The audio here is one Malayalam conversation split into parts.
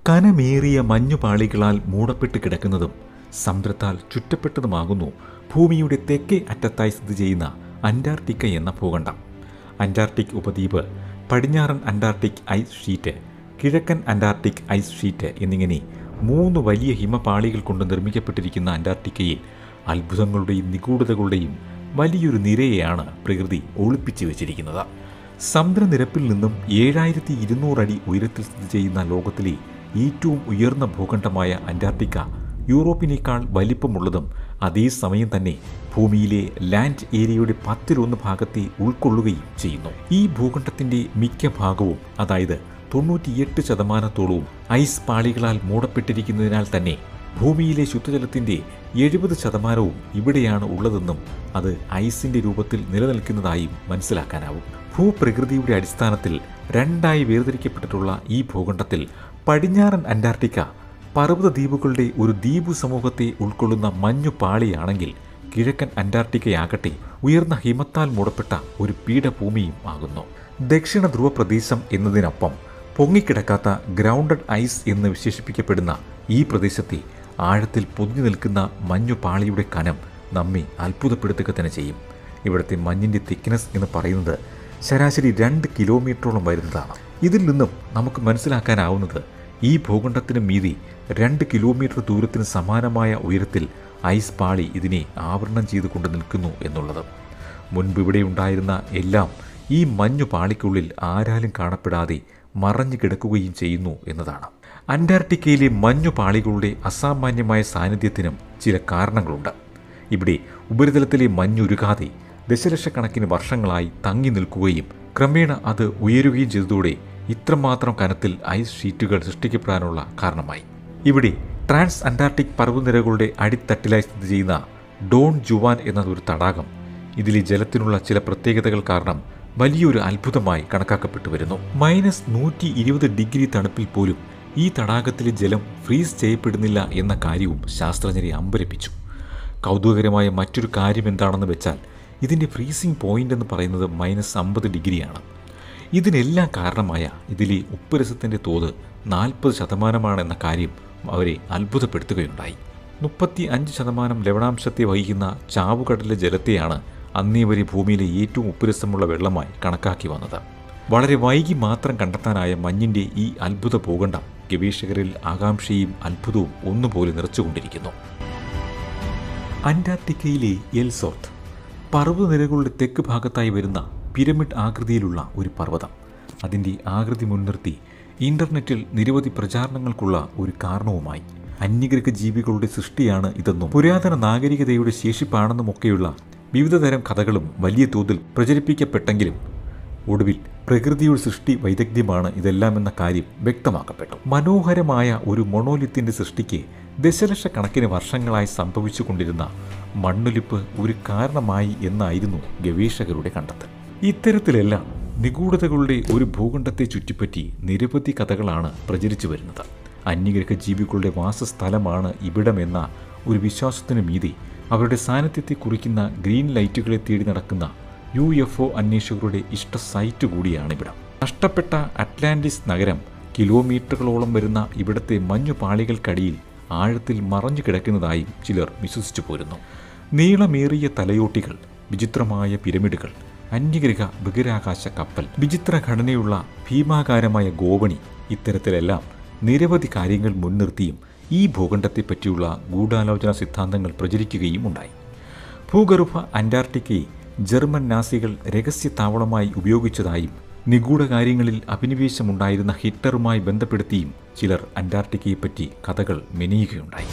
കനമേറിയ മഞ്ഞുപാളികളാൽ മൂടപ്പെട്ട് കിടക്കുന്നതും സമുദ്രത്താൽ ചുറ്റപ്പെട്ടതുമാകുന്നു ഭൂമിയുടെ തെക്കേ അറ്റത്തായി സ്ഥിതി ചെയ്യുന്ന അന്റാർട്ടിക്ക എന്ന ഭൂഖണ്ഡം അന്റാർട്ടിക് ഉപദ്വീപ് പടിഞ്ഞാറൻ അന്റാർട്ടിക് ഐസ് ഷീറ്റ് കിഴക്കൻ അന്റാർട്ടിക് ഐസ് ഷീറ്റ് എന്നിങ്ങനെ മൂന്ന് വലിയ ഹിമപാളികൾ കൊണ്ട് നിർമ്മിക്കപ്പെട്ടിരിക്കുന്ന അന്റാർട്ടിക്കയിൽ അത്ഭുതങ്ങളുടെയും നിഗൂഢതകളുടെയും വലിയൊരു നിരയെയാണ് പ്രകൃതി ഒളിപ്പിച്ചു വച്ചിരിക്കുന്നത് സമുദ്രനിരപ്പിൽ നിന്നും ഏഴായിരത്തി ഇരുന്നൂറ് അടി ഉയരത്തിൽ സ്ഥിതി ചെയ്യുന്ന ലോകത്തിലെ ഏറ്റവും ഉയർന്ന ഭൂഖണ്ഡമായ അന്റാർട്ടിക്ക യൂറോപ്പിനേക്കാൾ വലിപ്പമുള്ളതും അതേസമയം തന്നെ ഭൂമിയിലെ ലാൻഡ് ഏരിയയുടെ പത്തിലൊന്ന് ഭാഗത്തെ ഉൾക്കൊള്ളുകയും ചെയ്യുന്നു ഈ ഭൂഖണ്ഡത്തിന്റെ മിക്ക ഭാഗവും അതായത് തൊണ്ണൂറ്റിയെട്ട് ശതമാനത്തോളവും ഐസ് പാളികളാൽ മൂടപ്പെട്ടിരിക്കുന്നതിനാൽ തന്നെ ഭൂമിയിലെ ശുദ്ധജലത്തിന്റെ എഴുപത് ശതമാനവും ഇവിടെയാണ് ഉള്ളതെന്നും അത് ഐസിന്റെ രൂപത്തിൽ നിലനിൽക്കുന്നതായും മനസ്സിലാക്കാനാവും ഭൂപ്രകൃതിയുടെ അടിസ്ഥാനത്തിൽ രണ്ടായി വേർതിരിക്കപ്പെട്ടിട്ടുള്ള ഈ ഭൂഖണ്ഡത്തിൽ പടിഞ്ഞാറൻ അന്റാർട്ടിക്ക പർവ്വത ദ്വീപുകളുടെ ഒരു ദ്വീപു സമൂഹത്തെ ഉൾക്കൊള്ളുന്ന മഞ്ഞു പാളിയാണെങ്കിൽ കിഴക്കൻ അന്റാർട്ടിക്കയാകട്ടെ ഉയർന്ന ഹിമത്താൽ മൂടപ്പെട്ട ഒരു പീഠഭൂമിയും ആകുന്നു ദക്ഷിണ ധ്രുവ പ്രദേശം എന്നതിനൊപ്പം പൊങ്ങിക്കിടക്കാത്ത ഗ്രൗണ്ടഡ് ഐസ് എന്ന് വിശേഷിപ്പിക്കപ്പെടുന്ന ഈ പ്രദേശത്തെ ആഴത്തിൽ പൊതിഞ്ഞു നിൽക്കുന്ന മഞ്ഞുപാളിയുടെ കനം നമ്മെ അത്ഭുതപ്പെടുത്തുക തന്നെ ചെയ്യും ഇവിടുത്തെ മഞ്ഞിൻ്റെ തിക്നെസ് എന്ന് പറയുന്നത് ശരാശരി രണ്ട് കിലോമീറ്ററോളം വരുന്നതാണ് ഇതിൽ നിന്നും നമുക്ക് മനസ്സിലാക്കാനാവുന്നത് ഈ ഭൂഖണ്ഡത്തിന് മീതി രണ്ട് കിലോമീറ്റർ ദൂരത്തിന് സമാനമായ ഉയരത്തിൽ ഐസ് പാളി ഇതിനെ ആവരണം ചെയ്തുകൊണ്ട് നിൽക്കുന്നു എന്നുള്ളത് മുൻപ് ഇവിടെ ഉണ്ടായിരുന്ന എല്ലാം ഈ മഞ്ഞു പാളിക്കുള്ളിൽ ആരാലും കാണപ്പെടാതെ മറഞ്ഞു കിടക്കുകയും ചെയ്യുന്നു എന്നതാണ് അന്റാർട്ടിക്കയിലെ മഞ്ഞു പാളികളുടെ അസാമാന്യമായ സാന്നിധ്യത്തിനും ചില കാരണങ്ങളുണ്ട് ഇവിടെ ഉപരിതലത്തിലെ മഞ്ഞുരുകാതെ ദശലക്ഷക്കണക്കിന് വർഷങ്ങളായി തങ്ങി നിൽക്കുകയും ക്രമേണ അത് ഉയരുകയും ചെയ്തതോടെ ഇത്രമാത്രം കനത്തിൽ ഐസ് ഷീറ്റുകൾ സൃഷ്ടിക്കപ്പെടാനുള്ള കാരണമായി ഇവിടെ ട്രാൻസ് അന്റാർട്ടിക് പർവ്വനിരകളുടെ അടിത്തട്ടിലായി സ്ഥിതി ചെയ്യുന്ന ഡോൺ ജുവാൻ എന്ന ഒരു തടാകം ഇതിലെ ജലത്തിനുള്ള ചില പ്രത്യേകതകൾ കാരണം വലിയൊരു അത്ഭുതമായി കണക്കാക്കപ്പെട്ടു വരുന്നു മൈനസ് നൂറ്റി ഇരുപത് ഡിഗ്രി തണുപ്പിൽ പോലും ഈ തടാകത്തിലെ ജലം ഫ്രീസ് ചെയ്യപ്പെടുന്നില്ല എന്ന കാര്യവും ശാസ്ത്രജ്ഞരെ അമ്പരപ്പിച്ചു കൗതുകകരമായ മറ്റൊരു കാര്യം എന്താണെന്ന് വെച്ചാൽ ഇതിൻ്റെ ഫ്രീസിംഗ് പോയിന്റ് എന്ന് പറയുന്നത് മൈനസ് അമ്പത് ഡിഗ്രിയാണ് ഇതിനെല്ലാം കാരണമായ ഇതിലെ ഉപ്പുരസത്തിൻ്റെ തോത് നാൽപ്പത് ശതമാനമാണെന്ന കാര്യം അവരെ അത്ഭുതപ്പെടുത്തുകയുണ്ടായി മുപ്പത്തി അഞ്ച് ശതമാനം ലവണാംശത്തെ വഹിക്കുന്ന ചാവുകടലിലെ ജലത്തെയാണ് അന്നേ വരെ ഭൂമിയിലെ ഏറ്റവും ഉപ്പുരസമുള്ള വെള്ളമായി കണക്കാക്കി വന്നത് വളരെ വൈകി മാത്രം കണ്ടെത്താനായ മഞ്ഞിൻ്റെ ഈ അത്ഭുത ഭൂഖണ്ഡം ഗവേഷകരിൽ ആകാംക്ഷയും അത്ഭുതവും ഒന്നുപോലെ നിറച്ചുകൊണ്ടിരിക്കുന്നു അന്റാർട്ടിക്കയിലെ എൽസോർത്ത് പർവ്വതനിരകളുടെ തെക്ക് ഭാഗത്തായി വരുന്ന പിരമിഡ് ആകൃതിയിലുള്ള ഒരു പർവ്വതം അതിൻ്റെ ആകൃതി മുൻനിർത്തി ഇന്റർനെറ്റിൽ നിരവധി പ്രചാരണങ്ങൾക്കുള്ള ഒരു കാരണവുമായി അന്യഗ്രഹ ജീവികളുടെ സൃഷ്ടിയാണ് ഇതെന്നും പുരാതന നാഗരികതയുടെ ശേഷിപ്പാണെന്നുമൊക്കെയുള്ള വിവിധതരം കഥകളും വലിയ തോതിൽ പ്രചരിപ്പിക്കപ്പെട്ടെങ്കിലും ഒടുവിൽ പ്രകൃതിയുടെ സൃഷ്ടി വൈദഗ്ധ്യമാണ് ഇതെല്ലാമെന്ന കാര്യം വ്യക്തമാക്കപ്പെട്ടു മനോഹരമായ ഒരു മൊണോലിത്തിന്റെ സൃഷ്ടിക്ക് ദശലക്ഷക്കണക്കിന് വർഷങ്ങളായി സംഭവിച്ചുകൊണ്ടിരുന്ന മണ്ണൊലിപ്പ് ഒരു കാരണമായി എന്നായിരുന്നു ഗവേഷകരുടെ കണ്ടെത്തൽ ഇത്തരത്തിലെല്ലാം നിഗൂഢതകളുടെ ഒരു ഭൂഖണ്ഡത്തെ ചുറ്റിപ്പറ്റി നിരവധി കഥകളാണ് പ്രചരിച്ചു വരുന്നത് അന്യഗ്രഹ ജീവികളുടെ വാസസ്ഥലമാണ് ഇവിടമെന്ന ഒരു വിശ്വാസത്തിനു മീതി അവരുടെ സാന്നിധ്യത്തെ കുറിക്കുന്ന ഗ്രീൻ ലൈറ്റുകളെ തേടി നടക്കുന്ന യു എഫ് ഒ അന്വേഷകരുടെ ഇഷ്ട സൈറ്റ് കൂടിയാണിവിടം നഷ്ടപ്പെട്ട അറ്റ്ലാന്റിസ് നഗരം കിലോമീറ്ററുകളോളം വരുന്ന ഇവിടുത്തെ മഞ്ഞുപാളികൾക്കടിയിൽ ആഴത്തിൽ മറഞ്ഞു കിടക്കുന്നതായും ചിലർ വിശ്വസിച്ചു പോരുന്നു നീളമേറിയ തലയോട്ടികൾ വിചിത്രമായ പിരമിഡുകൾ അന്യഗ്രഹ ബഹിരാകാശ കപ്പൽ വിചിത്ര ഘടനയുള്ള ഭീമാകാരമായ ഗോവണി ഇത്തരത്തിലെല്ലാം നിരവധി കാര്യങ്ങൾ മുൻനിർത്തിയും ഈ ഭൂഖണ്ഡത്തെപ്പറ്റിയുള്ള ഗൂഢാലോചന സിദ്ധാന്തങ്ങൾ പ്രചരിക്കുകയും ഉണ്ടായി ഭൂഗർഭ അന്റാർട്ടിക്കയെ ജർമ്മൻ നാസികൾ രഹസ്യ താവളമായി ഉപയോഗിച്ചതായും നിഗൂഢ കാര്യങ്ങളിൽ അഭിനിവേശമുണ്ടായിരുന്ന ഹിറ്റ്ലറുമായി ബന്ധപ്പെടുത്തിയും ചിലർ അന്റാർട്ടിക്കയെപ്പറ്റി കഥകൾ മെനയുകയുണ്ടായി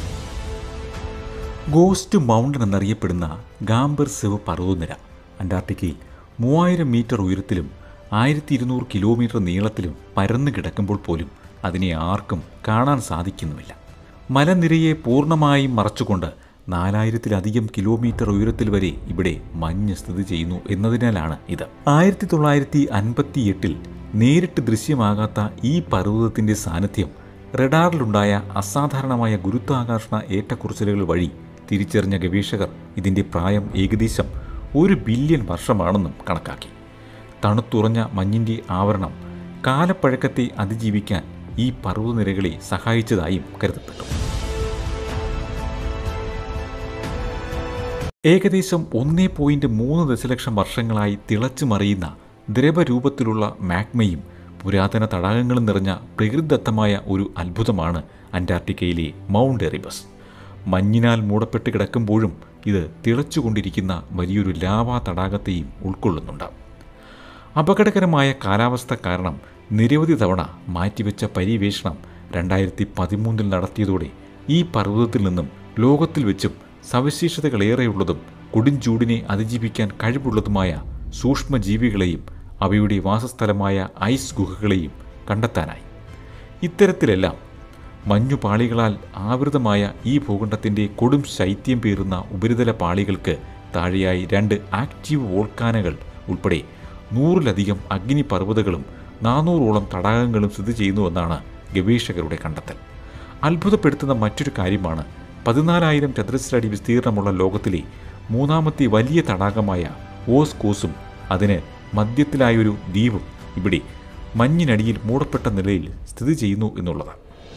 ഗോസ്റ്റ് മൗണ്ടൻ എന്നറിയപ്പെടുന്ന ഗാംബർ സെവ് പർവ്വതനിര അന്റാർട്ടിക്കയിൽ മൂവായിരം മീറ്റർ ഉയരത്തിലും ആയിരത്തി ഇരുന്നൂറ് കിലോമീറ്റർ നീളത്തിലും പരന്നു കിടക്കുമ്പോൾ പോലും അതിനെ ആർക്കും കാണാൻ സാധിക്കുന്നുമില്ല മലനിരയെ പൂർണ്ണമായും മറച്ചുകൊണ്ട് നാലായിരത്തിലധികം കിലോമീറ്റർ ഉയരത്തിൽ വരെ ഇവിടെ മഞ്ഞ് സ്ഥിതി ചെയ്യുന്നു എന്നതിനാലാണ് ഇത് ആയിരത്തി തൊള്ളായിരത്തി അൻപത്തി എട്ടിൽ നേരിട്ട് ദൃശ്യമാകാത്ത ഈ പർവ്വതത്തിന്റെ സാന്നിധ്യം റഡാറിലുണ്ടായ അസാധാരണമായ ഗുരുത്വാകർഷണ ഏറ്റക്കുറച്ചിലുകൾ വഴി തിരിച്ചറിഞ്ഞ ഗവേഷകർ ഇതിന്റെ പ്രായം ഏകദേശം ഒരു ബില്യൺ വർഷമാണെന്നും കണക്കാക്കി തണുത്തുറഞ്ഞ മഞ്ഞിന്റെ ആവരണം കാലപ്പഴക്കത്തെ അതിജീവിക്കാൻ ഈ പർവ്വതനിരകളെ സഹായിച്ചതായും കരുതപ്പെട്ടു ഏകദേശം ഒന്നേ പോയിന്റ് മൂന്ന് ദശലക്ഷം വർഷങ്ങളായി തിളച്ചു മറിയുന്ന ദ്രവരൂപത്തിലുള്ള മാഗ്മയും പുരാതന തടാകങ്ങളും നിറഞ്ഞ പ്രകൃതിദത്തമായ ഒരു അത്ഭുതമാണ് അന്റാർട്ടിക്കയിലെ മൗണ്ട് എറിബസ് മഞ്ഞിനാൽ മൂടപ്പെട്ട് കിടക്കുമ്പോഴും ഇത് തിളച്ചുകൊണ്ടിരിക്കുന്ന വലിയൊരു ലാവാ തടാകത്തെയും ഉൾക്കൊള്ളുന്നുണ്ട് അപകടകരമായ കാലാവസ്ഥ കാരണം നിരവധി തവണ മാറ്റിവെച്ച പര്യവേഷണം രണ്ടായിരത്തി പതിമൂന്നിൽ നടത്തിയതോടെ ഈ പർവ്വതത്തിൽ നിന്നും ലോകത്തിൽ വെച്ചും സവിശേഷതകളേറെയുള്ളതും കൊടുംചൂടിനെ അതിജീവിക്കാൻ കഴിവുള്ളതുമായ സൂക്ഷ്മജീവികളെയും അവയുടെ വാസസ്ഥലമായ ഐസ് ഗുഹകളെയും കണ്ടെത്താനായി ഇത്തരത്തിലെല്ലാം മഞ്ഞുപാളികളാൽ ആവൃതമായ ഈ ഭൂഖണ്ഡത്തിൻ്റെ കൊടും ശൈത്യം പേറുന്ന ഉപരിതല പാളികൾക്ക് താഴെയായി രണ്ട് ആക്റ്റീവ് വോൾക്കാനകൾ ഉൾപ്പെടെ നൂറിലധികം അഗ്നിപർവ്വതങ്ങളും നാനൂറോളം തടാകങ്ങളും സ്ഥിതി ചെയ്യുന്നുവെന്നാണ് ഗവേഷകരുടെ കണ്ടെത്തൽ അത്ഭുതപ്പെടുത്തുന്ന മറ്റൊരു കാര്യമാണ് പതിനാലായിരം ചതുരശ്രടി വിസ്തീർണമുള്ള ലോകത്തിലെ മൂന്നാമത്തെ വലിയ തടാകമായ ഓസ് കോസും അതിന് മധ്യത്തിലായൊരു ദ്വീപും ഇവിടെ മഞ്ഞിനടിയിൽ മൂടപ്പെട്ട നിലയിൽ സ്ഥിതി ചെയ്യുന്നു എന്നുള്ളത്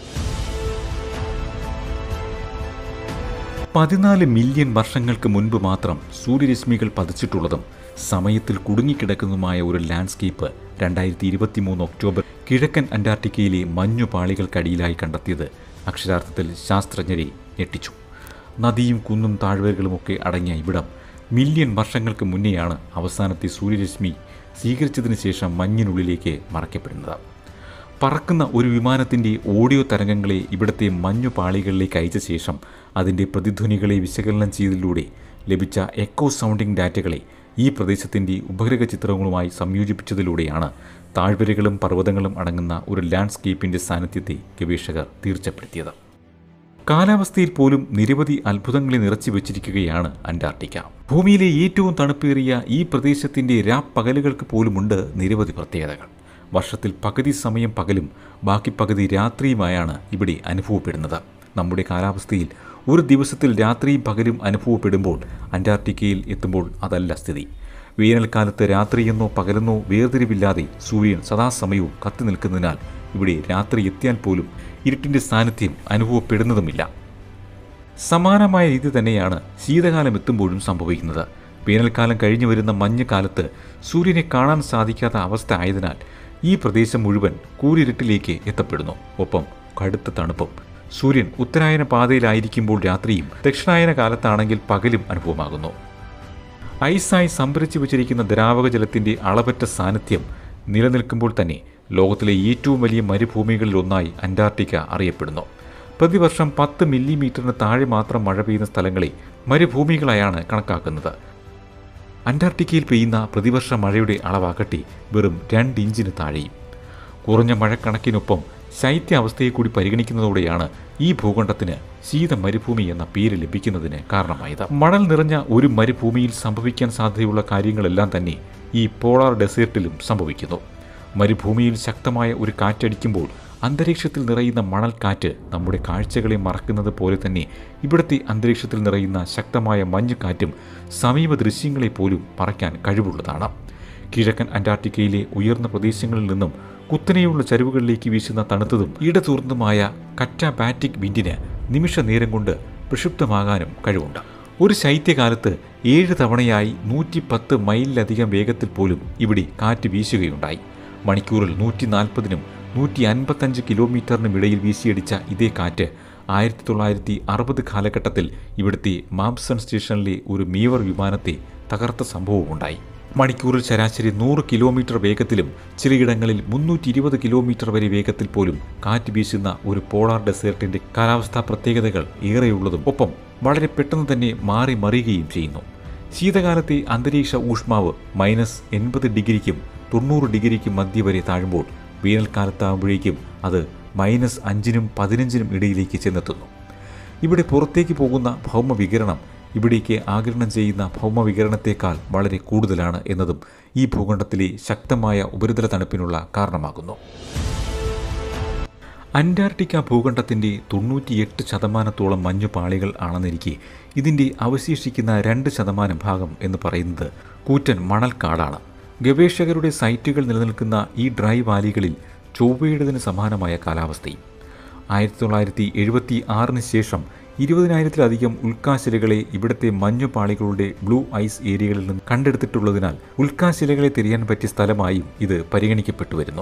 പതിനാല് മില്യൺ വർഷങ്ങൾക്ക് മുൻപ് മാത്രം സൂര്യരശ്മികൾ പതിച്ചിട്ടുള്ളതും സമയത്തിൽ കുടുങ്ങിക്കിടക്കുന്നതുമായ ഒരു ലാൻഡ്സ്കേപ്പ് രണ്ടായിരത്തി ഇരുപത്തി മൂന്ന് ഒക്ടോബർ കിഴക്കൻ അന്റാർട്ടിക്കയിലെ മഞ്ഞുപാളികൾക്കടിയിലായി കണ്ടെത്തിയത് അക്ഷരാർത്ഥത്തിൽ ശാസ്ത്രജ്ഞരെ ഞെട്ടിച്ചു നദിയും കുന്നും താഴ്വരകളുമൊക്കെ അടങ്ങിയ ഇവിടം മില്യൺ വർഷങ്ങൾക്ക് മുന്നെയാണ് അവസാനത്തെ സൂര്യരശ്മി സ്വീകരിച്ചതിന് ശേഷം മഞ്ഞിനുള്ളിലേക്ക് മറയ്ക്കപ്പെടുന്നത് പറക്കുന്ന ഒരു വിമാനത്തിൻ്റെ ഓഡിയോ തരംഗങ്ങളെ ഇവിടുത്തെ മഞ്ഞുപാളികളിലേക്ക് അയച്ച ശേഷം അതിൻ്റെ പ്രതിധ്വനികളെ വിശകലനം ചെയ്തതിലൂടെ ലഭിച്ച എക്കോ സൗണ്ടിംഗ് ഡാറ്റകളെ ഈ പ്രദേശത്തിൻ്റെ ഉപഗ്രഹ ചിത്രങ്ങളുമായി സംയോജിപ്പിച്ചതിലൂടെയാണ് താഴ്വരകളും പർവ്വതങ്ങളും അടങ്ങുന്ന ഒരു ലാൻഡ്സ്കേപ്പിൻ്റെ സാന്നിധ്യത്തെ ഗവേഷകർ തീർച്ചപ്പെടുത്തിയത് കാലാവസ്ഥയിൽ പോലും നിരവധി അത്ഭുതങ്ങളെ നിറച്ചു വെച്ചിരിക്കുകയാണ് അന്റാർട്ടിക്ക ഭൂമിയിലെ ഏറ്റവും തണുപ്പേറിയ ഈ പ്രദേശത്തിൻ്റെ രാപ്പകലുകൾക്ക് പോലുമുണ്ട് നിരവധി പ്രത്യേകതകൾ വർഷത്തിൽ പകുതി സമയം പകലും ബാക്കി പകുതി രാത്രിയുമായാണ് ഇവിടെ അനുഭവപ്പെടുന്നത് നമ്മുടെ കാലാവസ്ഥയിൽ ഒരു ദിവസത്തിൽ രാത്രിയും പകലും അനുഭവപ്പെടുമ്പോൾ അന്റാർട്ടിക്കയിൽ എത്തുമ്പോൾ അതല്ല സ്ഥിതി വേനൽക്കാലത്ത് രാത്രിയെന്നോ പകലെന്നോ വേർതിരിവില്ലാതെ സൂര്യൻ സദാസമയവും കത്തി നിൽക്കുന്നതിനാൽ ഇവിടെ രാത്രി എത്തിയാൽ പോലും ഇരുട്ടിൻ്റെ സാന്നിധ്യം അനുഭവപ്പെടുന്നതുമില്ല സമാനമായ രീതി തന്നെയാണ് ശീതകാലം എത്തുമ്പോഴും സംഭവിക്കുന്നത് വേനൽക്കാലം കഴിഞ്ഞു വരുന്ന മഞ്ഞുകാലത്ത് സൂര്യനെ കാണാൻ കാത്ത അവസ്ഥ ആയതിനാൽ ഈ പ്രദേശം മുഴുവൻ കൂരിരുട്ടിലേക്ക് എത്തപ്പെടുന്നു ഒപ്പം കടുത്ത തണുപ്പും സൂര്യൻ ഉത്തരായന പാതയിലായിരിക്കുമ്പോൾ രാത്രിയും ദക്ഷിണായന കാലത്താണെങ്കിൽ പകലും അനുഭവമാകുന്നു ഐസായി സംഭരിച്ചു വച്ചിരിക്കുന്ന ദ്രാവക ജലത്തിന്റെ അളവറ്റ സാന്നിധ്യം നിലനിൽക്കുമ്പോൾ തന്നെ ലോകത്തിലെ ഏറ്റവും വലിയ മരുഭൂമികളിൽ ഒന്നായി അന്റാർട്ടിക്ക അറിയപ്പെടുന്നു പ്രതിവർഷം പത്ത് മില്ലിമീറ്ററിന് താഴെ മാത്രം മഴ പെയ്യുന്ന സ്ഥലങ്ങളെ മരുഭൂമികളായാണ് കണക്കാക്കുന്നത് അന്റാർട്ടിക്കയിൽ പെയ്യുന്ന പ്രതിവർഷ മഴയുടെ അളവാകട്ടെ വെറും രണ്ട് ഇഞ്ചിന് താഴെയും കുറഞ്ഞ മഴക്കണക്കിനൊപ്പം ശൈത്യാവസ്ഥയെ കൂടി പരിഗണിക്കുന്നതോടെയാണ് ഈ ഭൂഖണ്ഡത്തിന് ശീത മരുഭൂമി എന്ന പേര് ലഭിക്കുന്നതിന് കാരണമായത് മണൽ നിറഞ്ഞ ഒരു മരുഭൂമിയിൽ സംഭവിക്കാൻ സാധ്യതയുള്ള കാര്യങ്ങളെല്ലാം തന്നെ ഈ പോളാർ ഡെസേർട്ടിലും സംഭവിക്കുന്നു മരുഭൂമിയിൽ ശക്തമായ ഒരു കാറ്റടിക്കുമ്പോൾ അന്തരീക്ഷത്തിൽ നിറയുന്ന മണൽക്കാറ്റ് നമ്മുടെ കാഴ്ചകളെ മറക്കുന്നത് പോലെ തന്നെ ഇവിടുത്തെ അന്തരീക്ഷത്തിൽ നിറയുന്ന ശക്തമായ മഞ്ഞുകാറ്റും സമീപ ദൃശ്യങ്ങളെ പോലും മറയ്ക്കാൻ കഴിവുള്ളതാണ് കിഴക്കൻ അന്റാർട്ടിക്കയിലെ ഉയർന്ന പ്രദേശങ്ങളിൽ നിന്നും കുത്തനെയുള്ള ചരിവുകളിലേക്ക് വീശുന്ന തണുത്തതും ഇടതൂർന്നതുമായ കറ്റാബാറ്റിക് വിൻഡിന് നിമിഷ നേരം കൊണ്ട് പ്രക്ഷുബ്ധമാകാനും കഴിവുണ്ട് ഒരു ശൈത്യകാലത്ത് ഏഴ് തവണയായി നൂറ്റി പത്ത് മൈലിലധികം വേഗത്തിൽ പോലും ഇവിടെ കാറ്റ് വീശുകയുണ്ടായി മണിക്കൂറിൽ നൂറ്റി നാൽപ്പതിനും നൂറ്റി അൻപത്തഞ്ച് കിലോമീറ്ററിനും ഇടയിൽ വീശിയടിച്ച ഇതേ കാറ്റ് ആയിരത്തി തൊള്ളായിരത്തി അറുപത് കാലഘട്ടത്തിൽ ഇവിടുത്തെ മാംസൺ സ്റ്റേഷനിലെ ഒരു മീവർ വിമാനത്തെ തകർത്ത സംഭവമുണ്ടായി മണിക്കൂറിൽ ശരാശരി നൂറ് കിലോമീറ്റർ വേഗത്തിലും ചിലയിടങ്ങളിൽ മുന്നൂറ്റി ഇരുപത് കിലോമീറ്റർ വരെ വേഗത്തിൽ പോലും കാറ്റ് വീശുന്ന ഒരു പോളാർ ഡെസേർട്ടിന്റെ കാലാവസ്ഥാ പ്രത്യേകതകൾ ഏറെയുള്ളതും ഒപ്പം വളരെ പെട്ടെന്ന് തന്നെ മാറി മറിയുകയും ചെയ്യുന്നു ശീതകാലത്തെ അന്തരീക്ഷ ഊഷ്മാവ് മൈനസ് എൺപത് ഡിഗ്രിക്കും തൊണ്ണൂറ് ഡിഗ്രിക്കും മധ്യ വരെ താഴുമ്പോൾ വേനൽക്കാലത്താകുമ്പോഴേക്കും അത് മൈനസ് അഞ്ചിനും പതിനഞ്ചിനും ഇടയിലേക്ക് ചെന്നെത്തുന്നു ഇവിടെ പുറത്തേക്ക് പോകുന്ന ഭൗമവികിരണം ഇവിടേക്ക് ആഗിരണം ചെയ്യുന്ന ഭൗമവികിരണത്തേക്കാൾ വളരെ കൂടുതലാണ് എന്നതും ഈ ഭൂഖണ്ഡത്തിലെ ശക്തമായ ഉപരിതല തണുപ്പിനുള്ള കാരണമാകുന്നു അന്റാർട്ടിക്ക ഭൂഖണ്ഡത്തിൻ്റെ തൊണ്ണൂറ്റിയെട്ട് ശതമാനത്തോളം മഞ്ഞുപാളികൾ ആണെന്നിരിക്കെ ഇതിൻ്റെ അവശേഷിക്കുന്ന രണ്ട് ശതമാനം ഭാഗം എന്ന് പറയുന്നത് കൂറ്റൻ മണൽക്കാടാണ് ഗവേഷകരുടെ സൈറ്റുകൾ നിലനിൽക്കുന്ന ഈ ഡ്രൈ വാലികളിൽ ചൊവ്വയുടേതിന് സമാനമായ കാലാവസ്ഥയും ആയിരത്തി തൊള്ളായിരത്തി എഴുപത്തി ആറിന് ശേഷം ഇരുപതിനായിരത്തിലധികം ഉൽക്കാശിലകളെ ഇവിടുത്തെ മഞ്ഞുപാളികളുടെ ബ്ലൂ ഐസ് ഏരിയകളിൽ നിന്ന് കണ്ടെടുത്തിട്ടുള്ളതിനാൽ ഉൽക്കാശിലകളെ തിരിയാൻ പറ്റിയ സ്ഥലമായും ഇത് പരിഗണിക്കപ്പെട്ടു വരുന്നു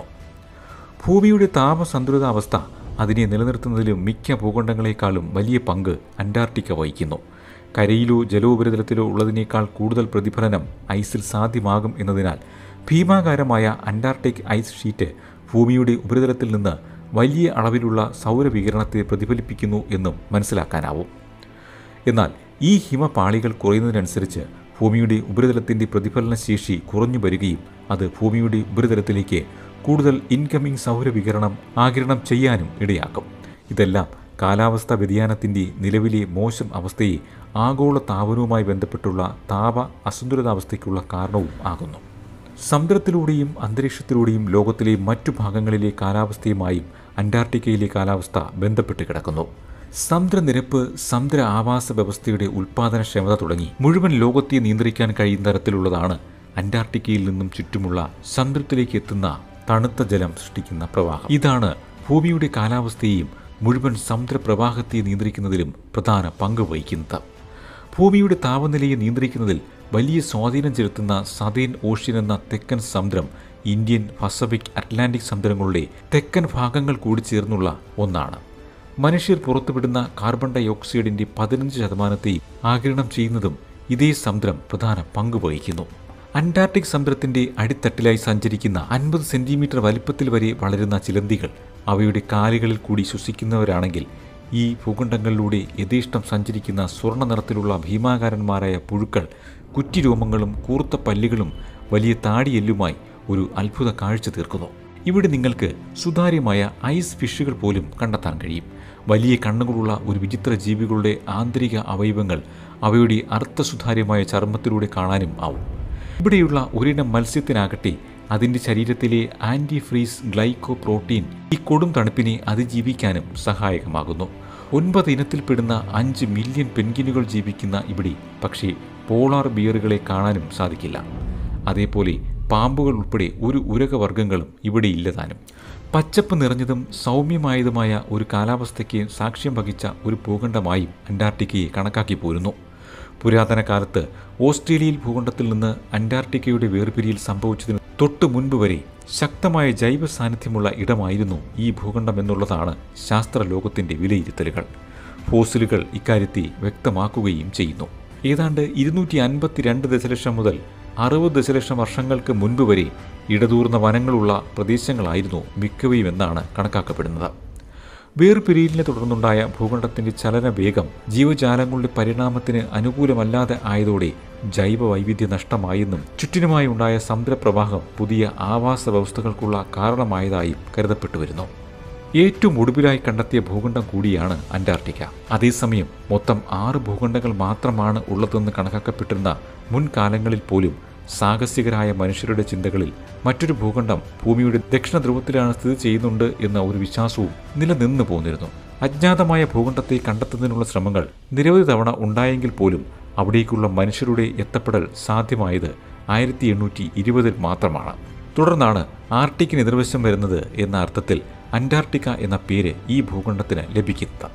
ഭൂമിയുടെ താപസന്തുലിതാവസ്ഥ അതിനെ നിലനിർത്തുന്നതിലും മിക്ക ഭൂഖണ്ഡങ്ങളെക്കാളും വലിയ പങ്ക് അന്റാർട്ടിക്ക വഹിക്കുന്നു കരയിലോ ജലോപരിതലത്തിലോ ഉള്ളതിനേക്കാൾ കൂടുതൽ പ്രതിഫലനം ഐസിൽ സാധ്യമാകും എന്നതിനാൽ ഭീമാകാരമായ അന്റാർട്ടിക് ഐസ് ഷീറ്റ് ഭൂമിയുടെ ഉപരിതലത്തിൽ നിന്ന് വലിയ അളവിലുള്ള സൗരവികിരണത്തെ പ്രതിഫലിപ്പിക്കുന്നു എന്നും മനസ്സിലാക്കാനാവും എന്നാൽ ഈ ഹിമപാളികൾ കുറയുന്നതിനനുസരിച്ച് ഭൂമിയുടെ ഉപരിതലത്തിൻ്റെ പ്രതിഫലന ശേഷി കുറഞ്ഞു വരികയും അത് ഭൂമിയുടെ ഉപരിതലത്തിലേക്ക് കൂടുതൽ ഇൻകമിംഗ് സൗരവികിരണം ആകിരണം ചെയ്യാനും ഇടയാക്കും ഇതെല്ലാം കാലാവസ്ഥാ വ്യതിയാനത്തിൻ്റെ നിലവിലെ മോശം അവസ്ഥയെ ആഗോള താപനവുമായി ബന്ധപ്പെട്ടുള്ള താപ അസന്തുലിതാവസ്ഥയ്ക്കുള്ള കാരണവും ആകുന്നു സമുദ്രത്തിലൂടെയും അന്തരീക്ഷത്തിലൂടെയും ലോകത്തിലെ മറ്റു ഭാഗങ്ങളിലെ കാലാവസ്ഥയുമായും അന്റാർട്ടിക്കയിലെ കാലാവസ്ഥ ബന്ധപ്പെട്ട് കിടക്കുന്നു സമുദ്രനിരപ്പ് സമുദ്ര ആവാസ വ്യവസ്ഥയുടെ ഉൽപാദനക്ഷമത തുടങ്ങി മുഴുവൻ ലോകത്തെ നിയന്ത്രിക്കാൻ കഴിയുന്ന തരത്തിലുള്ളതാണ് അന്റാർട്ടിക്കയിൽ നിന്നും ചുറ്റുമുള്ള സമുദ്രത്തിലേക്ക് എത്തുന്ന തണുത്ത ജലം സൃഷ്ടിക്കുന്ന പ്രവാഹം ഇതാണ് ഭൂമിയുടെ കാലാവസ്ഥയെയും മുഴുവൻ സമുദ്രപ്രവാഹത്തെ നിയന്ത്രിക്കുന്നതിലും പ്രധാന പങ്ക് വഹിക്കുന്നത് ഭൂമിയുടെ താപനിലയെ നിയന്ത്രിക്കുന്നതിൽ വലിയ സ്വാധീനം ചെലുത്തുന്ന സതേൺ ഓഷ്യൻ എന്ന തെക്കൻ സമുദ്രം ഇന്ത്യൻ പസഫിക് അറ്റ്ലാന്റിക് സമുദ്രങ്ങളുടെ തെക്കൻ ഭാഗങ്ങൾ കൂടി ചേർന്നുള്ള ഒന്നാണ് മനുഷ്യർ പുറത്തുവിടുന്ന കാർബൺ ഡൈ ഓക്സൈഡിന്റെ പതിനഞ്ച് ശതമാനത്തെയും ആകിരണം ചെയ്യുന്നതും ഇതേ സമുദ്രം പ്രധാന പങ്ക് വഹിക്കുന്നു അന്റാർട്ടിക് സമുദ്രത്തിന്റെ അടിത്തട്ടിലായി സഞ്ചരിക്കുന്ന അൻപത് സെന്റിമീറ്റർ വലിപ്പത്തിൽ വരെ വളരുന്ന ചിലന്തികൾ അവയുടെ കാലുകളിൽ കൂടി ശ്വസിക്കുന്നവരാണെങ്കിൽ ഈ ഭൂഖണ്ഡങ്ങളിലൂടെ യഥേഷ്ടം സഞ്ചരിക്കുന്ന സ്വർണ്ണ നിറത്തിലുള്ള ഭീമാകാരന്മാരായ പുഴുക്കൾ കുറ്റിരോമങ്ങളും കൂർത്ത പല്ലുകളും വലിയ താടിയെല്ലുമായി ഒരു അത്ഭുത കാഴ്ച തീർക്കുന്നു ഇവിടെ നിങ്ങൾക്ക് സുതാര്യമായ ഐസ് ഫിഷുകൾ പോലും കണ്ടെത്താൻ കഴിയും വലിയ കണ്ണുകളുള്ള ഒരു വിചിത്ര ജീവികളുടെ ആന്തരിക അവയവങ്ങൾ അവയുടെ അർത്ഥസുതാര്യമായ ചർമ്മത്തിലൂടെ കാണാനും ആവും ഇവിടെയുള്ള ഒരിനം മത്സ്യത്തിനാകട്ടെ അതിൻ്റെ ശരീരത്തിലെ ആൻറ്റി ഫ്രീസ് ഗ്ലൈക്കോ പ്രോട്ടീൻ ഈ കൊടും തണുപ്പിനെ അതിജീവിക്കാനും സഹായകമാകുന്നു ഒൻപത് ഇനത്തിൽപ്പെടുന്ന അഞ്ച് മില്യൺ പെൻഗിനുകൾ ജീവിക്കുന്ന ഇവിടെ പക്ഷേ പോളാർ ബിയറുകളെ കാണാനും സാധിക്കില്ല അതേപോലെ പാമ്പുകൾ ഉൾപ്പെടെ ഒരു ഉരകവർഗ്ഗങ്ങളും ഇവിടെ ഇല്ലതാനും പച്ചപ്പ് നിറഞ്ഞതും സൗമ്യമായതുമായ ഒരു കാലാവസ്ഥയ്ക്ക് സാക്ഷ്യം വഹിച്ച ഒരു ഭൂഖണ്ഡമായും അന്റാർട്ടിക്കയെ കണക്കാക്കി പോരുന്നു പുരാതന കാലത്ത് ഓസ്ട്രേലിയയിൽ ഭൂഖണ്ഡത്തിൽ നിന്ന് അന്റാർട്ടിക്കയുടെ വേർപിരിയിൽ സംഭവിച്ചതിന് തൊട്ടു മുൻപ് വരെ ശക്തമായ ജൈവ സാന്നിധ്യമുള്ള ഇടമായിരുന്നു ഈ ഭൂഖണ്ഡം എന്നുള്ളതാണ് ശാസ്ത്രലോകത്തിന്റെ വിലയിരുത്തലുകൾ ഫോസിലുകൾ ഇക്കാര്യത്തെ വ്യക്തമാക്കുകയും ചെയ്യുന്നു ഏതാണ്ട് ഇരുന്നൂറ്റി അൻപത്തിരണ്ട് ദശലക്ഷം മുതൽ അറുപത് ദശലക്ഷം വർഷങ്ങൾക്ക് മുൻപ് വരെ ഇടതൂർന്ന വനങ്ങളുള്ള പ്രദേശങ്ങളായിരുന്നു മിക്കവയും എന്നാണ് കണക്കാക്കപ്പെടുന്നത് വേർപിരിയലിനെ തുടർന്നുണ്ടായ ഭൂഖണ്ഡത്തിന്റെ ചലന വേഗം ജീവജാലങ്ങളുടെ പരിണാമത്തിന് അനുകൂലമല്ലാതെ ആയതോടെ ജൈവ വൈവിധ്യ നഷ്ടമായെന്നും ചുറ്റിനുമായി ഉണ്ടായ സമുദ്രപ്രവാഹം പുതിയ ആവാസ വ്യവസ്ഥകൾക്കുള്ള കാരണമായതായും കരുതപ്പെട്ടു വരുന്നു ഏറ്റവും ഒടുവിലായി കണ്ടെത്തിയ ഭൂഖണ്ഡം കൂടിയാണ് അന്റാർട്ടിക്ക അതേസമയം മൊത്തം ആറ് ഭൂഖണ്ഡങ്ങൾ മാത്രമാണ് ഉള്ളതെന്ന് കണക്കാക്കപ്പെട്ടിരുന്ന മുൻകാലങ്ങളിൽ പോലും സാഹസികരായ മനുഷ്യരുടെ ചിന്തകളിൽ മറ്റൊരു ഭൂഖണ്ഡം ഭൂമിയുടെ ദക്ഷിണ ധ്രുവത്തിലാണ് സ്ഥിതി ചെയ്യുന്നുണ്ട് എന്ന ഒരു വിശ്വാസവും നിലനിന്നു പോന്നിരുന്നു അജ്ഞാതമായ ഭൂഖണ്ഡത്തെ കണ്ടെത്തുന്നതിനുള്ള ശ്രമങ്ങൾ നിരവധി തവണ ഉണ്ടായെങ്കിൽ പോലും അവിടേക്കുള്ള മനുഷ്യരുടെ എത്തപ്പെടൽ സാധ്യമായത് ആയിരത്തി എണ്ണൂറ്റി ഇരുപതിൽ മാത്രമാണ് തുടർന്നാണ് ആർട്ടിക്കിന് എതിർവശം വരുന്നത് എന്ന അർത്ഥത്തിൽ അന്റാർട്ടിക്ക എന്ന പേര് ഈ ഭൂഖണ്ഡത്തിന് ലഭിക്കുന്നത്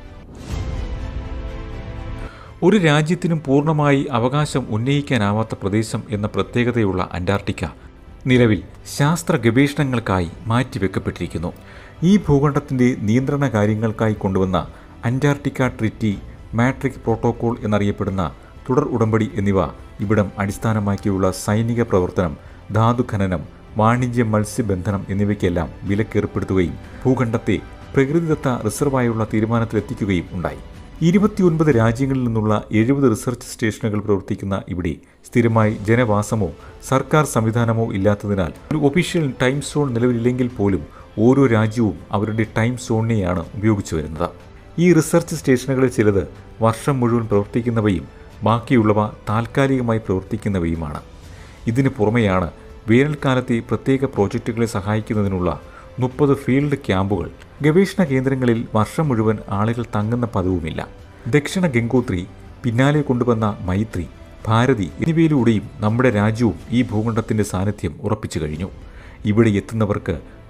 ഒരു രാജ്യത്തിനും പൂർണ്ണമായി അവകാശം ഉന്നയിക്കാനാവാത്ത പ്രദേശം എന്ന പ്രത്യേകതയുള്ള അന്റാർട്ടിക്ക നിലവിൽ ശാസ്ത്ര ഗവേഷണങ്ങൾക്കായി മാറ്റിവെക്കപ്പെട്ടിരിക്കുന്നു ഈ ഭൂഖണ്ഡത്തിന്റെ നിയന്ത്രണ കാര്യങ്ങൾക്കായി കൊണ്ടുവന്ന അന്റാർട്ടിക്ക ട്രിറ്റി മാട്രിക് പ്രോട്ടോകോൾ എന്നറിയപ്പെടുന്ന തുടർ ഉടമ്പടി എന്നിവ ഇവിടം അടിസ്ഥാനമാക്കിയുള്ള സൈനിക പ്രവർത്തനം ധാതു ഖനനം വാണിജ്യ മത്സ്യബന്ധനം എന്നിവയ്ക്കെല്ലാം വിലക്കേർപ്പെടുത്തുകയും ഭൂഖണ്ഡത്തെ പ്രകൃതിദത്ത റിസർവായുള്ള തീരുമാനത്തിലെത്തിക്കുകയും ഉണ്ടായി ഇരുപത്തിയൊൻപത് രാജ്യങ്ങളിൽ നിന്നുള്ള എഴുപത് റിസർച്ച് സ്റ്റേഷനുകൾ പ്രവർത്തിക്കുന്ന ഇവിടെ സ്ഥിരമായി ജനവാസമോ സർക്കാർ സംവിധാനമോ ഇല്ലാത്തതിനാൽ ഒരു ഒഫീഷ്യൽ ടൈം സോൺ നിലവിലില്ലെങ്കിൽ പോലും ഓരോ രാജ്യവും അവരുടെ ടൈം സോണിനെയാണ് ഉപയോഗിച്ചു വരുന്നത് ഈ റിസർച്ച് സ്റ്റേഷനുകളിൽ ചിലത് വർഷം മുഴുവൻ പ്രവർത്തിക്കുന്നവയും ബാക്കിയുള്ളവ താൽക്കാലികമായി പ്രവർത്തിക്കുന്നവയുമാണ് ഇതിന് പുറമെയാണ് വേനൽക്കാലത്തെ പ്രത്യേക പ്രോജക്റ്റുകളെ സഹായിക്കുന്നതിനുള്ള മുപ്പത് ഫീൽഡ് ക്യാമ്പുകൾ ഗവേഷണ കേന്ദ്രങ്ങളിൽ വർഷം മുഴുവൻ ആളുകൾ തങ്ങുന്ന പതിവുമില്ല ദക്ഷിണ ഗംഗോത്രി പിന്നാലെ കൊണ്ടുവന്ന മൈത്രി ഭാരതി എന്നിവയിലൂടെയും നമ്മുടെ രാജ്യവും ഈ ഭൂഖണ്ഡത്തിന്റെ സാന്നിധ്യം ഉറപ്പിച്ചു കഴിഞ്ഞു ഇവിടെ എത്തുന്നവർക്ക്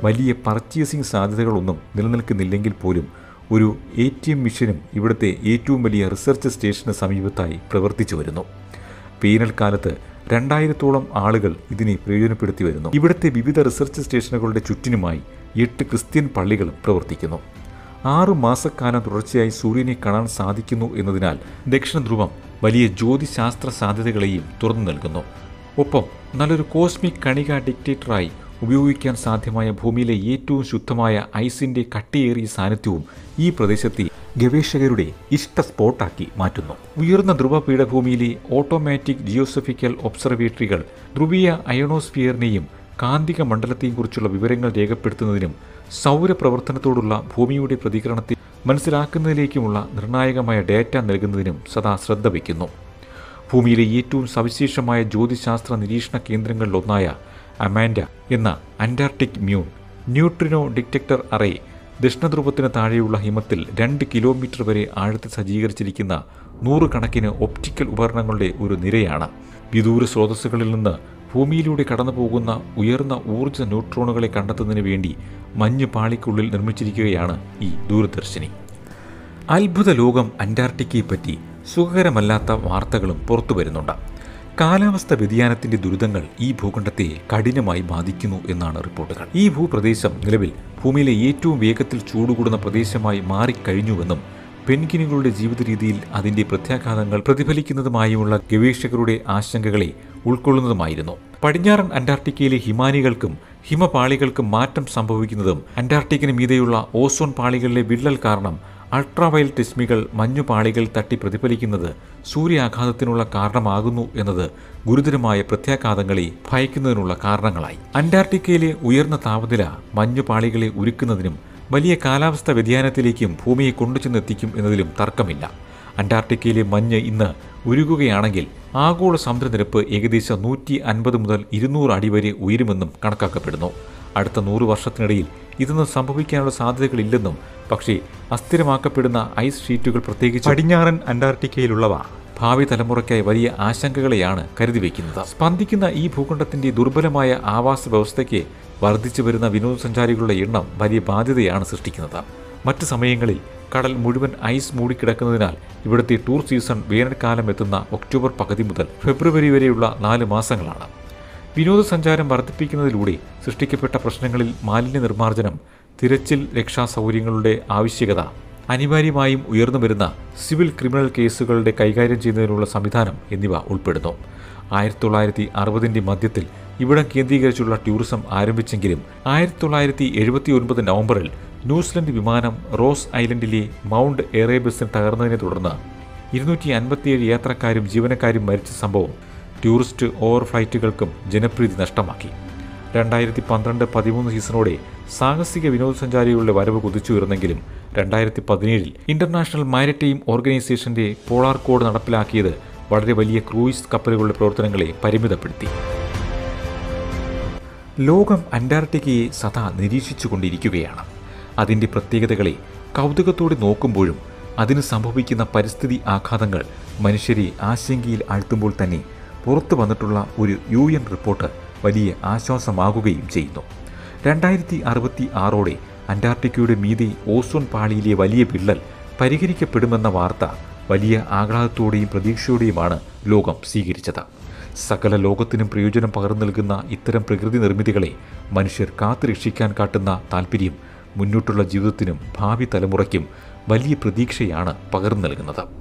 വലിയ പർച്ചേസിംഗ് സാധ്യതകളൊന്നും നിലനിൽക്കുന്നില്ലെങ്കിൽ പോലും ഒരു എ ടി എം മിഷനും ഇവിടുത്തെ ഏറ്റവും വലിയ റിസർച്ച് സ്റ്റേഷന് സമീപത്തായി പ്രവർത്തിച്ചു വരുന്നു വേനൽക്കാലത്ത് രണ്ടായിരത്തോളം ആളുകൾ ഇതിനെ പ്രയോജനപ്പെടുത്തി വരുന്നു ഇവിടുത്തെ വിവിധ റിസർച്ച് സ്റ്റേഷനുകളുടെ ചുറ്റിനുമായി എട്ട് ക്രിസ്ത്യൻ പള്ളികളും പ്രവർത്തിക്കുന്നു ആറു മാസക്കാലം തുടർച്ചയായി സൂര്യനെ കാണാൻ സാധിക്കുന്നു എന്നതിനാൽ ദക്ഷിണ ധ്രുവം വലിയ ജ്യോതിശാസ്ത്ര സാധ്യതകളെയും തുറന്നു നൽകുന്നു ഒപ്പം നല്ലൊരു കോസ്മിക് കണിക ഡിക്റ്റേറ്ററായി ഉപയോഗിക്കാൻ സാധ്യമായ ഭൂമിയിലെ ഏറ്റവും ശുദ്ധമായ ഐസിന്റെ കട്ടിയേറിയ സാന്നിധ്യവും ഈ പ്രദേശത്തെ ഗവേഷകരുടെ ഇഷ്ട സ്പോട്ടാക്കി മാറ്റുന്നു ഉയർന്ന ധ്രുവ പീഠഭൂമിയിലെ ഓട്ടോമാറ്റിക് ജിയോസഫിക്കൽ ഒബ്സർവേറ്ററികൾ ധ്രുവീയ അയണോസ്ഫിയറിനെയും കാന്തിക മണ്ഡലത്തെയും കുറിച്ചുള്ള വിവരങ്ങൾ രേഖപ്പെടുത്തുന്നതിനും സൗരപ്രവർത്തനത്തോടുള്ള ഭൂമിയുടെ പ്രതികരണത്തെ മനസ്സിലാക്കുന്നതിലേക്കുമുള്ള നിർണായകമായ ഡേറ്റ നൽകുന്നതിനും സദാ ശ്രദ്ധ വയ്ക്കുന്നു ഭൂമിയിലെ ഏറ്റവും സവിശേഷമായ ജ്യോതിശാസ്ത്ര നിരീക്ഷണ കേന്ദ്രങ്ങളിലൊന്നായ അമാൻഡ എന്ന Antarctic muon neutrino detector array ദക്ഷിണധ്രുവത്തിന് താഴെയുള്ള ഹിമത്തിൽ രണ്ട് കിലോമീറ്റർ വരെ ആഴത്തിൽ സജ്ജീകരിച്ചിരിക്കുന്ന നൂറുകണക്കിന് ഒപ്റ്റിക്കൽ ഉപകരണങ്ങളുടെ ഒരു നിരയാണ് വിദൂര സ്രോതസ്സുകളിൽ നിന്ന് ഭൂമിയിലൂടെ കടന്നു പോകുന്ന ഉയർന്ന ഊർജ്ജ ന്യൂട്രോണുകളെ കണ്ടെത്തുന്നതിന് വേണ്ടി മഞ്ഞ് പാളിക്കുള്ളിൽ നിർമ്മിച്ചിരിക്കുകയാണ് ഈ ദൂരദർശിനി അത്ഭുത ലോകം അന്റാർട്ടിക്കയെപ്പറ്റി സുഖകരമല്ലാത്ത വാർത്തകളും പുറത്തു വരുന്നുണ്ട് കാലാവസ്ഥ വ്യതിയാനത്തിന്റെ ദുരിതങ്ങൾ ഈ ഭൂഖണ്ഡത്തെ കഠിനമായി ബാധിക്കുന്നു എന്നാണ് റിപ്പോർട്ടുകൾ ഈ ഭൂപ്രദേശം നിലവിൽ ഭൂമിയിലെ ഏറ്റവും വേഗത്തിൽ ചൂടുകൂടുന്ന പ്രദേശമായി മാറിക്കഴിഞ്ഞുവെന്നും പെൻഗിനുകളുടെ ജീവിത രീതിയിൽ അതിന്റെ പ്രത്യാഘാതങ്ങൾ പ്രതിഫലിക്കുന്നതുമായുമുള്ള ഗവേഷകരുടെ ആശങ്കകളെ ഉൾക്കൊള്ളുന്നതുമായിരുന്നു പടിഞ്ഞാറൻ അന്റാർട്ടിക്കയിലെ ഹിമാനികൾക്കും ഹിമപാളികൾക്കും മാറ്റം സംഭവിക്കുന്നതും അന്റാർട്ടിക്കിന് മീതെയുള്ള ഓസോൺ പാളികളിലെ വിള്ളൽ കാരണം അൾട്രാവയലറ്റ് രശ്മികൾ മഞ്ഞുപാളികൾ തട്ടി പ്രതിഫലിക്കുന്നത് സൂര്യാഘാതത്തിനുള്ള കാരണമാകുന്നു എന്നത് ഗുരുതരമായ പ്രത്യാഘാതങ്ങളെ ഭയക്കുന്നതിനുള്ള കാരണങ്ങളായി അന്റാർട്ടിക്കയിലെ ഉയർന്ന താപനില മഞ്ഞുപാളികളെ ഉരുക്കുന്നതിനും വലിയ കാലാവസ്ഥ വ്യതിയാനത്തിലേക്കും ഭൂമിയെ കൊണ്ടുചെന്നെത്തിക്കും എന്നതിലും തർക്കമില്ല അന്റാർട്ടിക്കയിലെ മഞ്ഞ് ഇന്ന് ഉരുകുകയാണെങ്കിൽ ആഗോള സമുദ്രനിരപ്പ് ഏകദേശം നൂറ്റി അൻപത് മുതൽ ഇരുന്നൂറ് അടി വരെ ഉയരുമെന്നും കണക്കാക്കപ്പെടുന്നു അടുത്ത നൂറ് വർഷത്തിനിടയിൽ ഇതൊന്നും സംഭവിക്കാനുള്ള സാധ്യതകളില്ലെന്നും പക്ഷേ അസ്ഥിരമാക്കപ്പെടുന്ന ഐസ് ഷീറ്റുകൾ പ്രത്യേകിച്ച് പടിഞ്ഞാറൻ അന്റാർട്ടിക്കയിലുള്ളവ ഭാവി തലമുറയ്ക്കായി വലിയ ആശങ്കകളെയാണ് കരുതി വയ്ക്കുന്നത് സ്പന്ദിക്കുന്ന ഈ ഭൂഖണ്ഡത്തിന്റെ ദുർബലമായ ആവാസ വ്യവസ്ഥയ്ക്ക് വർദ്ധിച്ചു വരുന്ന വിനോദസഞ്ചാരികളുടെ എണ്ണം വലിയ ബാധ്യതയാണ് സൃഷ്ടിക്കുന്നത് മറ്റ് സമയങ്ങളിൽ കടൽ മുഴുവൻ ഐസ് മൂടിക്കിടക്കുന്നതിനാൽ ഇവിടുത്തെ ടൂർ സീസൺ വേനൽക്കാലം എത്തുന്ന ഒക്ടോബർ പകുതി മുതൽ ഫെബ്രുവരി വരെയുള്ള നാല് മാസങ്ങളാണ് വിനോദസഞ്ചാരം വർദ്ധിപ്പിക്കുന്നതിലൂടെ സൃഷ്ടിക്കപ്പെട്ട പ്രശ്നങ്ങളിൽ മാലിന്യ നിർമ്മാർജ്ജനം തിരച്ചിൽ രക്ഷാ സൗകര്യങ്ങളുടെ ആവശ്യകത അനിവാര്യമായും ഉയർന്നു വരുന്ന സിവിൽ ക്രിമിനൽ കേസുകളുടെ കൈകാര്യം ചെയ്യുന്നതിനുള്ള സംവിധാനം എന്നിവ ഉൾപ്പെടുന്നു ആയിരത്തി തൊള്ളായിരത്തി അറുപതിൻ്റെ മധ്യത്തിൽ ഇവിടം കേന്ദ്രീകരിച്ചുള്ള ടൂറിസം ആരംഭിച്ചെങ്കിലും ആയിരത്തി തൊള്ളായിരത്തി എഴുപത്തി ഒൻപത് നവംബറിൽ ന്യൂസിലൻഡ് വിമാനം റോസ് ഐലൻഡിലെ മൗണ്ട് എറേബസിന് തകർന്നതിനെ തുടർന്ന് ഇരുന്നൂറ്റി അൻപത്തിയേഴ് യാത്രക്കാരും ജീവനക്കാരും മരിച്ച സംഭവം ടൂറിസ്റ്റ് ഓവർ ഫ്ലൈറ്റുകൾക്കും ജനപ്രീതി നഷ്ടമാക്കി രണ്ടായിരത്തി പന്ത്രണ്ട് പതിമൂന്ന് സീസണോടെ സാഹസിക വിനോദസഞ്ചാരികളുടെ വരവ് കുതിച്ചുയർന്നെങ്കിലും രണ്ടായിരത്തി പതിനേഴിൽ ഇന്റർനാഷണൽ മാരിടൈം ഓർഗനൈസേഷന്റെ പോളാർ കോഡ് നടപ്പിലാക്കിയത് വളരെ വലിയ ക്രൂയിസ് കപ്പലുകളുടെ പ്രവർത്തനങ്ങളെ പരിമിതപ്പെടുത്തി ലോകം അന്റാർട്ടിക്കയെ സദാ നിരീക്ഷിച്ചുകൊണ്ടിരിക്കുകയാണ് അതിൻ്റെ പ്രത്യേകതകളെ കൗതുകത്തോടെ നോക്കുമ്പോഴും അതിന് സംഭവിക്കുന്ന പരിസ്ഥിതി ആഘാതങ്ങൾ മനുഷ്യരെ ആശങ്കയിൽ ആഴ്ത്തുമ്പോൾ തന്നെ പുറത്തു വന്നിട്ടുള്ള ഒരു യു എൻ റിപ്പോർട്ട് വലിയ ആശ്വാസമാകുകയും ചെയ്യുന്നു രണ്ടായിരത്തി അറുപത്തി ആറോടെ അന്റാർട്ടിക്കയുടെ മീതെ ഓസോൺ പാളിയിലെ വലിയ വിള്ളൽ പരിഹരിക്കപ്പെടുമെന്ന വാർത്ത വലിയ ആഹ്ലാദത്തോടെയും പ്രതീക്ഷയോടെയുമാണ് ലോകം സ്വീകരിച്ചത് സകല ലോകത്തിനും പ്രയോജനം പകർന്നു നൽകുന്ന ഇത്തരം പ്രകൃതി നിർമ്മിതികളെ മനുഷ്യർ കാത്തുരക്ഷിക്കാൻ കാട്ടുന്ന താല്പര്യം മുന്നോട്ടുള്ള ജീവിതത്തിനും ഭാവി തലമുറയ്ക്കും വലിയ പ്രതീക്ഷയാണ് പകർന്നു നൽകുന്നത്